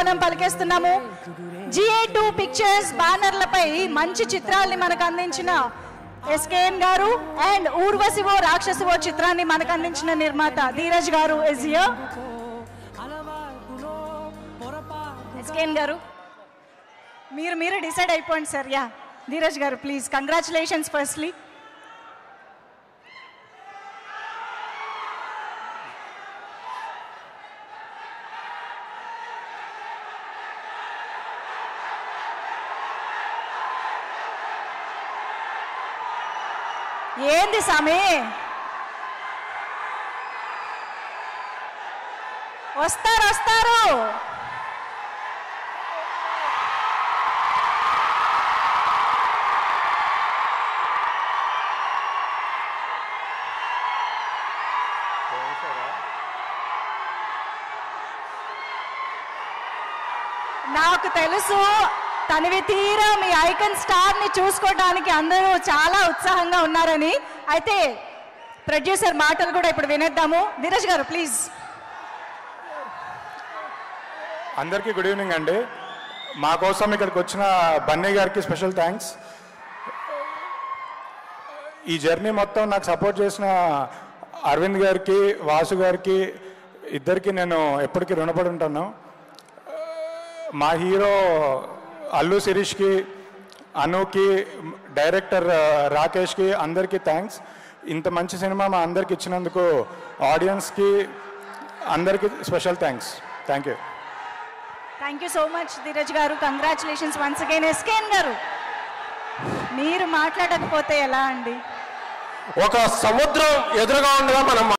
ఆహ్వానం పలికేస్తున్నాము GA two pictures బ్యానర్లపై మంచి చిత్రాల్ని మనకు అందించిన ఎస్కేఎన్ గారు అండ్ ఊర్వశివో రాక్షసువో చిత్రాన్ని మనకు అందించిన నిర్మాత ధీరజ్ గారు ఇస్ హియర్ ఎస్కేఎన్ గారు మీరు మీరు డిసైడ్ అయిపోండి సార్ యా ధీరజ్ గారు ప్లీజ్ కంగ్రాచులేషన్స్ ఫస్ట్లీ ఏంది సామి వస్తారు వస్తారు నాకు తెలుసు తనివి తీరా మీ ఐకన్ స్టార్ ని చూసుకోవడానికి అందరూ చాలా ఉత్సాహంగా ఉన్నారని అయితే ప్రొడ్యూసర్ మాటలు కూడా ఇప్పుడు వినేద్దాము ధీరజ్ గారు ప్లీజ్ అందరికీ గుడ్ ఈవినింగ్ అండి మా కోసం ఇక్కడికి వచ్చిన బన్నీ గారికి స్పెషల్ థ్యాంక్స్ ఈ జర్నీ మొత్తం నాకు సపోర్ట్ చేసిన అరవింద్ గారికి వాసు గారికి ఇద్దరికి నేను ఎప్పటికీ రుణపడి ఉంటాను మా హీరో అల్లు శిరీష్కి అనుకి డైరెక్టర్ రాకేష్కి అందరికీ థ్యాంక్స్ ఇంత మంచి సినిమా మా అందరికి ఇచ్చినందుకు ఆడియన్స్కి అందరికీ special thanks thank you thank you so much Dheeraj గారు కంగ్రాచులేషన్స్ వన్స్ అగైన్ ఎస్కేన్ గారు మీరు మాట్లాడకపోతే ఎలా అండి ఒక సముద్రం ఎదురుగా ఉండగా మనం